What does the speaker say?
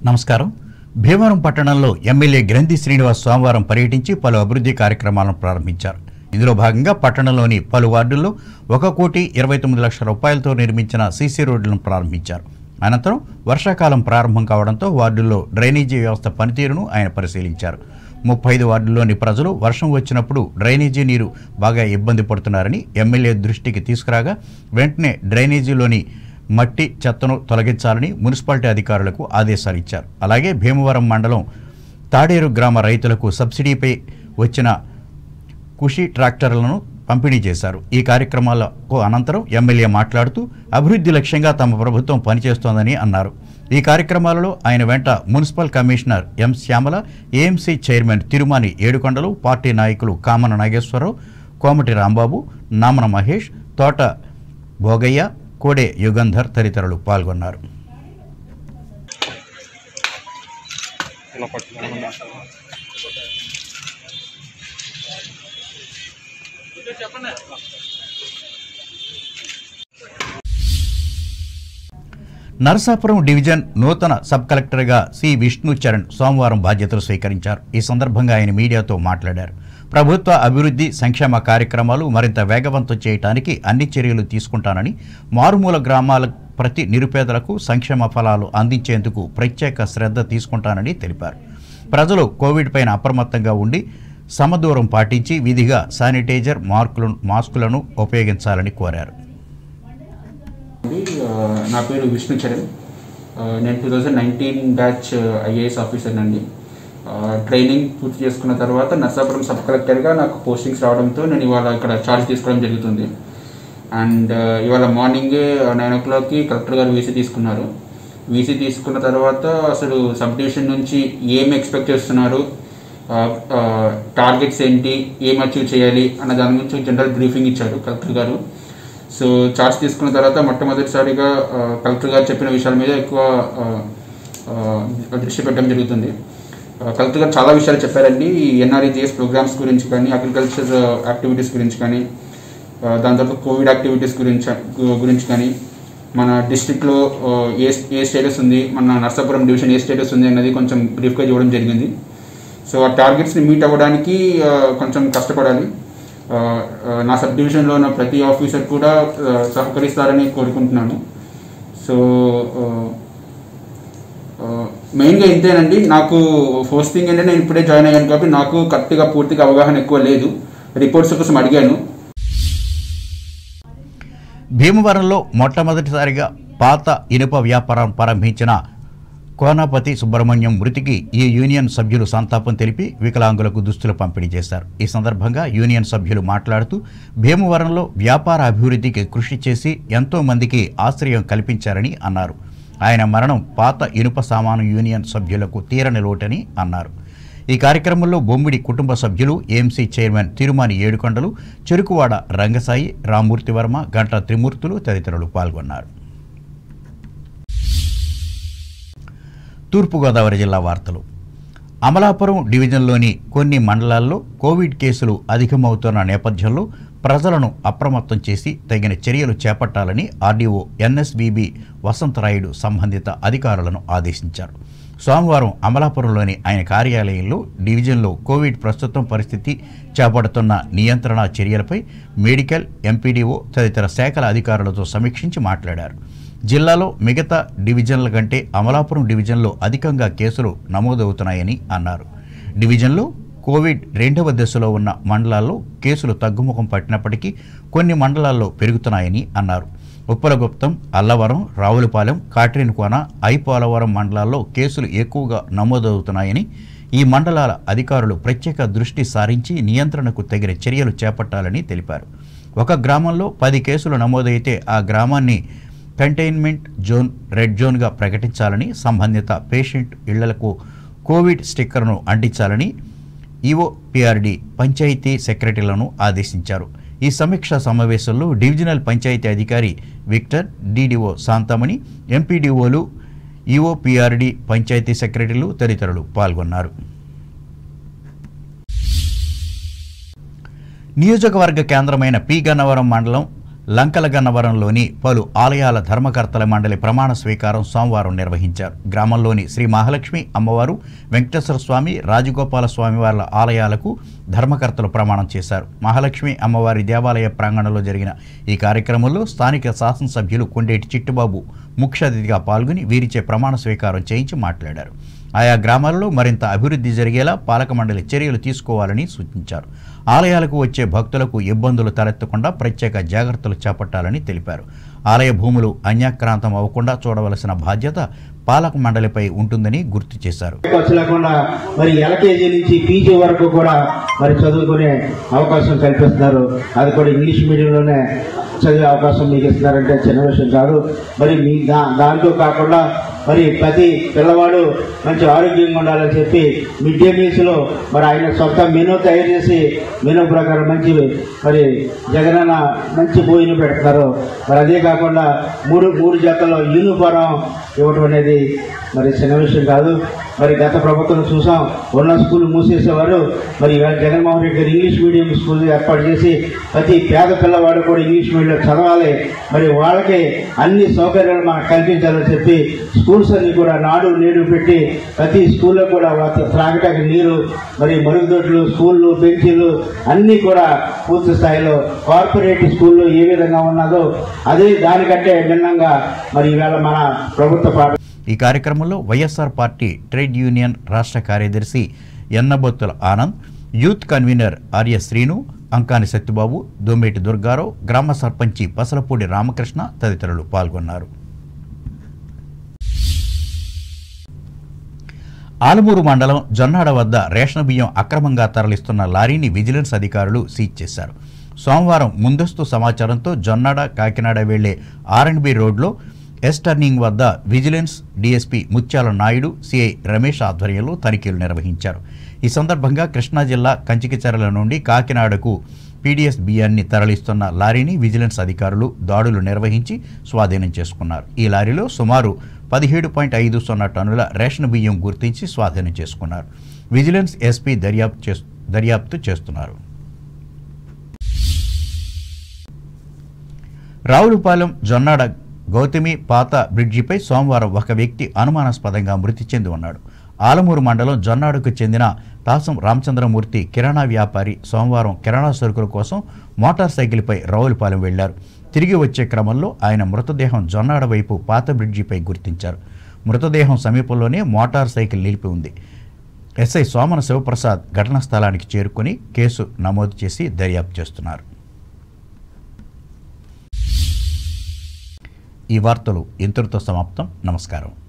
నమస్కారం భీమవరం పట్టణంలో ఎమ్మెల్యే గ్రంథి శ్రీనివాస్ సోమవారం పర్యటించి పలు అభివృద్ధి కార్యక్రమాలను ప్రారంభించారు ఇందులో భాగంగా పట్టణంలోని పలు వార్డుల్లో ఒక కోటి ఇరవై తొమ్మిది లక్షల రూపాయలతో నిర్మించిన సీసీ రోడ్లను ప్రారంభించారు అనంతరం వర్షాకాలం ప్రారంభం కావడంతో వార్డుల్లో డ్రైనేజీ వ్యవస్థ పనితీరును ఆయన పరిశీలించారు ముప్పై ఐదు వార్డుల్లోని ప్రజలు వర్షం వచ్చినప్పుడు డ్రైనేజీ నీరు బాగా ఇబ్బంది పడుతున్నారని ఎమ్మెల్యే దృష్టికి తీసుకురాగా వెంటనే డ్రైనేజీలోని మట్టి చెత్తను తొలగించాలని మున్సిపాలిటీ అధికారులకు ఆదేశాలు ఇచ్చారు అలాగే భీమవరం మండలం తాడేరు గ్రామ రైతులకు సబ్సిడీపై వచ్చిన కుషి ట్రాక్టర్లను పంపిణీ చేశారు ఈ కార్యక్రమాలకు అనంతరం ఎమ్మెల్యే మాట్లాడుతూ అభివృద్ధి లక్ష్యంగా తమ ప్రభుత్వం పనిచేస్తోందని అన్నారు ఈ కార్యక్రమాలలో ఆయన వెంట municipal commissioner M Shyamala AMC chairman Tirumani Yedukondalu party నాయకులు కామన నాగేశ్వరరావు కోమటి రాంబాబు నామన మహేష్ తోట భోగయ్య కోడే యుగంధర్ తదితరులు పాల్గొన్నారు ఇలా పట్టుకోమని నరసాపురం డివిజన్ నూతన సబ్ కలెక్టర్గా సి విష్ణు చరణ్ సోమవారం బాధ్యతలు స్వీకరించారు ఈ సందర్భంగా ఆయన మీడియాతో మాట్లాడారు ప్రభుత్వ అభివృద్ధి సంక్షేమ కార్యక్రమాలు మరింత వేగవంతం చేయడానికి అన్ని చర్యలు తీసుకుంటానని మారుమూల గ్రామాల ప్రతి నిరుపేదలకు సంక్షేమ ఫలాలు అందించేందుకు ప్రత్యేక శ్రద్ధ తీసుకుంటానని తెలిపారు ప్రజలు కోవిడ్ పైన అప్రమత్తంగా ఉండి సమదూరం పాటించి విధిగా శానిటైజర్ మార్కులను మాస్కులను ఉపయోగించాలని కోరారు అండి ఆ, నా పేరు విష్ణు చరణ్ ఆ, నేను two thousand nineteen batch IAS officer అండి ఆ, ట్రైనింగ్ పూర్తి చేసుకున్న తర్వాత నర్సాపురం సబ్ కలెక్టర్గా నాకు పోస్టింగ్స్ రావడంతో నేను ఇవాళ ఇక్కడ ఛార్జ్ తీసుకోవడం జరుగుతుంది అండ్ ఆ, ఇవాళ మార్నింగ్ నైన్ ఓ క్లాక్కి కలెక్టర్ గారు వీసీ తీసుకున్నారు వీసీ తీసుకున్న తర్వాత అసలు సబ్ డివిజన్ నుంచి ఏం ఎక్స్పెక్ట్ చేస్తున్నారు టార్గెట్స్ ఏంటి ఏం అచీవ్ చేయాలి అన్న దాని గురించి జనరల్ బ్రీఫింగ్ ఇచ్చారు కలెక్టర్ గారు సో చార్జ్ తీసుకున్న తర్వాత మొట్టమొదటిసారిగా ఆ, కలెక్టర్ గారు చెప్పిన విషయాల మీద ఎక్కువ ఆ, ఆ, దృష్టి పెట్టడం జరుగుతుంది ఆ, కలెక్టర్ గారు చాలా విషయాలు చెప్పారండి ఈ ఎన్ఆర్ఈజిఎస్ ప్రోగ్రామ్స్ గురించి కానీ అగ్రికల్చర్ యాక్టివిటీస్ గురించి కానీ ఆ, దాని తర్వాత కోవిడ్ యాక్టివిటీస్ గురించి గు- గురించి కానీ మన డిస్ట్రిక్ట్లో ఏ ఏ స్టేటస్ ఉంది మన నర్సాపురం డివిజన్ ఏ స్టేటస్ ఉంది అన్నది కొంచెం బ్రీఫ్గా చూడడం జరిగింది సో ఆ టార్గెట్స్ని మీట్ అవ్వడానికి ఆ, కొంచెం కష్టపడాలి ఆ, ఆ, నా సబ్ డివిజన్లో ఉన్న ప్రతి ఆఫీసర్ కూడా ఆ, సహకరిస్తారని కోరుకుంటున్నాను సో ఆ, ఆ, మెయిన్గా ఇంతేనండి నాకు ఫస్ట్ థింగ్ ఏంటంటే నేను ఇప్పుడే జాయిన్ అయ్యాను కాబట్టి నాకు కరెక్ట్గా పూర్తిగా అవగాహన ఎక్కువ లేదు రిపోర్ట్స్ కోసం అడిగాను భీమవరంలో మొట్టమొదటిసారిగా పాత ఇనుప వ్యాపారం ప్రారంభించిన కోనాపతి సుబ్రహ్మణ్యం మృతికి ఈ యూనియన్ సభ్యులు సంతాపం తెలిపి వికలాంగులకు దుస్తులు పంపిణీ చేశారు ఈ సందర్భంగా యూనియన్ సభ్యులు మాట్లాడుతూ భీమవరంలో వ్యాపార అభివృద్ధికి కృషి చేసి ఎంతో మందికి ఆశ్రయం కల్పించారని అన్నారు ఆయన మరణం పాత ఇనుప సామాను యూనియన్ సభ్యులకు తీరని లోటని అన్నారు ఈ కార్యక్రమంలో బొమ్మిడి కుటుంబ సభ్యులు ఏఎంసీ చైర్మన్ తిరుమాని ఏడుకొండలు చెరుకువాడ రంగసాయి రామూర్తి వర్మ గంట త్రిమూర్తులు తదితరులు పాల్గొన్నారు తూర్పుగోదావరి జిల్లా వార్తలు అమలాపురం డివిజన్లోని కొన్ని మండలాల్లో కోవిడ్ కేసులు అధికమవుతున్న నేపథ్యంలో ప్రజలను అప్రమత్తం చేసి తగిన చర్యలు చేపట్టాలని ఆర్డీఓ ఎన్ఎస్బీబీ వసంతరాయుడు సంబంధిత అధికారులను ఆదేశించారు సోమవారం అమలాపురంలోని ఆయన కార్యాలయంలో డివిజన్లో కోవిడ్ ప్రస్తుతం పరిస్థితి చేపడుతున్న నియంత్రణ చర్యలపై మెడికల్ ఎంపీడీఓ తదితర శాఖల అధికారులతో సమీక్షించి మాట్లాడారు జిల్లాలో మిగతా డివిజన్ల కంటే అమలాపురం డివిజన్లో అధికంగా కేసులు నమోదవుతున్నాయని అన్నారు డివిజన్లో కోవిడ్ రెండవ దశలో ఉన్న మండలాల్లో కేసులు తగ్గుముఖం పట్టినప్పటికీ కొన్ని మండలాల్లో పెరుగుతున్నాయని అన్నారు ఉప్పలగుప్తం అల్లవరం రావులపాలెం కాట్రిన్కోన ఐపోలవరం మండలాల్లో కేసులు ఎక్కువగా నమోదవుతున్నాయని ఈ మండలాల అధికారులు ప్రత్యేక దృష్టి సారించి నియంత్రణకు తగిన చర్యలు చేపట్టాలని తెలిపారు ఒక గ్రామంలో పది కేసులు నమోదైతే ఆ గ్రామాన్ని కంటైన్మెంట్ జోన్ రెడ్ జోన్గా ప్రకటించాలని సంబంధిత పేషెంట్ ఇళ్లకు కోవిడ్ స్టిక్కర్ను అంటించాలని ఈఓ పిఆర్డి పంచాయతీ సెక్రటరీలను ఆదేశించారు ఈ సమీక్షా సమావేశంలో డివిజనల్ పంచాయతీ అధికారి విక్టర్ డీడీఓ శాంతమణి ఎంపీడీఓలు ఈఓ పిఆర్డి పంచాయతీ సెక్రటరీలు తదితరులు పాల్గొన్నారు నియోజకవర్గ కేంద్రమైన పి గన్నవరం మండలం లంకలగన్నవరంలోని పలు ఆలయాల ధర్మకర్తల మండలి ప్రమాణ స్వీకారం సోమవారం నిర్వహించారు గ్రామంలోని శ్రీ మహాలక్ష్మి అమ్మవారు వెంకటేశ్వర స్వామి రాజగోపాల స్వామి వార్ల ఆలయాలకు ధర్మకర్తలు ప్రమాణం చేశారు మహాలక్ష్మి అమ్మవారి దేవాలయ ప్రాంగణంలో జరిగిన ఈ కార్యక్రమంలో స్థానిక శాసనసభ్యులు కొండేటి చిట్టుబాబు ముఖ్య అతిథిగా పాల్గొని వీరిచే ప్రమాణ స్వీకారం చేయించి మాట్లాడారు ఆయా గ్రామాల్లో మరింత అభివృద్ధి జరిగేలా పాలక మండలి చర్యలు తీసుకోవాలని సూచించారు ఆలయాలకు వచ్చే భక్తులకు ఇబ్బందులు తలెత్తకుండా ప్రత్యేక జాగ్రత్తలు చేపట్టాలని తెలిపారు ఆలయ భూములు అన్యాక్రాంతం అవ్వకుండా చూడవలసిన బాధ్యత పాలక మండలిపై ఉంటుందని గుర్తు చేశారు ఖర్చు లేకుండా మరి ఎల్కేజీ నుంచి పీజీ వరకు కూడా మరి చదువుకునే అవకాశం కల్పిస్తున్నారు అది కూడా ఇంగ్లీష్ మీడియంలోనే చదివే అవకాశం మీకు ఇస్తున్నారంటే చిన్న విషయం కాదు మరి మీ దా దాంతో కాకుండా మరి ప్రతి పిల్లవాడు మంచి ఆరోగ్యంగా ఉండాలని చెప్పి మిడ్ డే మీల్స్ లో మరి ఆయన సొంత మెనూ తయారు చేసి మెనూ ప్రకారం మంచి మరి జగనన్న మంచి భోజనం పెడతారు మరి అదే కాకుండా మూడు మూడు జతల్లో యూనిఫారం ఇవ్వటం అనేది మరి చిన్న విషయం కాదు మరి గత ప్రభుత్వం చూసాం ఉన్న స్కూల్ మూసేసేవారు మరి ఇవాళ జగన్మోహన్ రెడ్డి గారు ఇంగ్లీష్ మీడియం స్కూల్ ఏర్పాటు చేసి ప్రతి పేద పిల్లవాడు కూడా ఇంగ్లీష్ మీడియం చదవాలి మరి వాళ్ళకి అన్ని సౌకర్యాలు మనకు కల్పించాలని చెప్పి స్కూల్స్ అన్ని కూడా నాడు నేడు పెట్టి ప్రతి స్కూల్లో కూడా వాటి త్రాగటానికి నీరు మరి మరుగుదొడ్లు స్కూళ్ళు బెంచీలు అన్ని కూడా పూర్తి స్థాయిలో కార్పొరేట్ స్కూల్లో ఏ విధంగా ఉన్నదో అదే దానికంటే భిన్నంగా మరి ఈవేళ మన ప్రభుత్వ పాఠ ఈ కార్యక్రమంలో వైఎస్ఆర్ పార్టీ ట్రేడ్ యూనియన్ రాష్ట్ర కార్యదర్శి ఎన్నబొత్తుల ఆనంద్ యూత్ కన్వీనర్ ఆర్య శ్రీను అంకాని సత్యబాబు దోమేటి దుర్గారావు గ్రామ సర్పంచి పసలపూడి రామకృష్ణ తదితరులు పాల్గొన్నారు ఆలమూరు మండలం జొన్నాడ వద్ద రేషన్ బియ్యం అక్రమంగా తరలిస్తున్న లారీని విజిలెన్స్ అధికారులు సీజ్ చేశారు సోమవారం ముందస్తు సమాచారంతో జొన్నాడ కాకినాడ వెళ్లే ఆర్ఎండ్బి రోడ్లో ఎస్ టర్నింగ్ వద్ద vigilance DSP Mutyala Naidu CI Ramesh ఆధ్వర్యంలో తనిఖీలు నిర్వహించారు ఈ సందర్భంగా కృష్ణా జిల్లా కంచికిచెరల నుండి కాకినాడకు పీడీఎస్ బియ్యాన్ని తరలిస్తున్న లారీని విజిలెన్స్ అధికారులు దాడులు నిర్వహించి స్వాధీనం చేసుకున్నారు ఈ లారీలో సుమారు పదిహేడు పాయింట్ ఐదు సున్నా టన్నుల రేషన్ బియ్యం గుర్తించి స్వాధీనం చేసుకున్నారు విజిలెన్స్ ఎస్పీ దర్యాప్తు చేస్- దర్యాప్తు చేస్తున్నారు రావులపాలెం జొన్నాడ గౌతమి పాత బ్రిడ్జిపై సోమవారం ఒక వ్యక్తి అనుమానాస్పదంగా మృతి చెంది ఉన్నాడు ఆలమూరు మండలం జొన్నాడుకు చెందిన తాసం రామచంద్రమూర్తి కిరాణా వ్యాపారి సోమవారం కిరాణా సరుకుల కోసం మోటార్ సైకిల్పై రావులపాలెం వెళ్లారు తిరిగి వచ్చే క్రమంలో ఆయన మృతదేహం జొన్నాడ వైపు పాత బ్రిడ్జిపై గుర్తించారు మృతదేహం సమీపంలోనే మోటార్ సైకిల్ నిలిపి ఉంది ఎస్ఐ సోమన శివప్రసాద్ ఘటనా స్థలానికి చేరుకుని కేసు నమోదు చేసి దర్యాప్తు చేస్తున్నారు ఈ వార్తలు ఇంతటితో సమాప్తం నమస్కారం